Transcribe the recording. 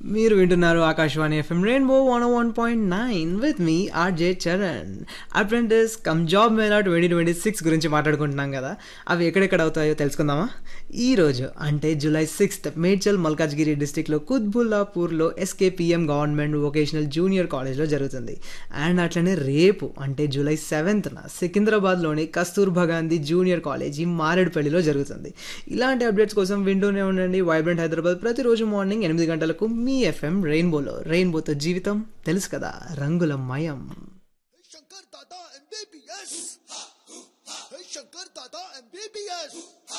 మీరు వింటున్నారు Akashvani FM rainbow one one point nine with me RJ Charan apprentice come job mela twenty twenty six గురించి మాట్లాడుకుంటున్నాం కదా అవి ఎక్కడెక్కడ అవుతాయో తెలుసుకుందామా ఈ రోజు అంటే జూలై సిక్స్త్ మేడ్చల్ మల్కాజ్గిరి డిస్టిక్లో కుత్బుల్లాపూర్లో ఎస్కేపిఎం గవర్నమెంట్ వొకేషనల్ జూనియర్ కాలేజ్లో జరుగుతుంది అండ్ అట్లనే రేపు అంటే జూలై సెవెంత్న సికింద్రాబాద్లోని కస్తూర్బా గాంధీ జూనియర్ కాలేజ్ ఈ మారేడుపల్లిలో జరుగుతుంది ఇలాంటి అప్డేట్స్ కోసం వింటూనే ఉండండి వైబ్రెంట్ హైదరాబాద్ ప్రతిరోజు మార్నింగ్ ఎనిమిది గంటలకు మీ ఎఫ్ఎం రెయిన్బోలో రెయిన్బోతో జీవితం తెలుసు కదా రంగుల మయం शंकर दादा एमबीबीएस शंकर दादा एमबीबीएस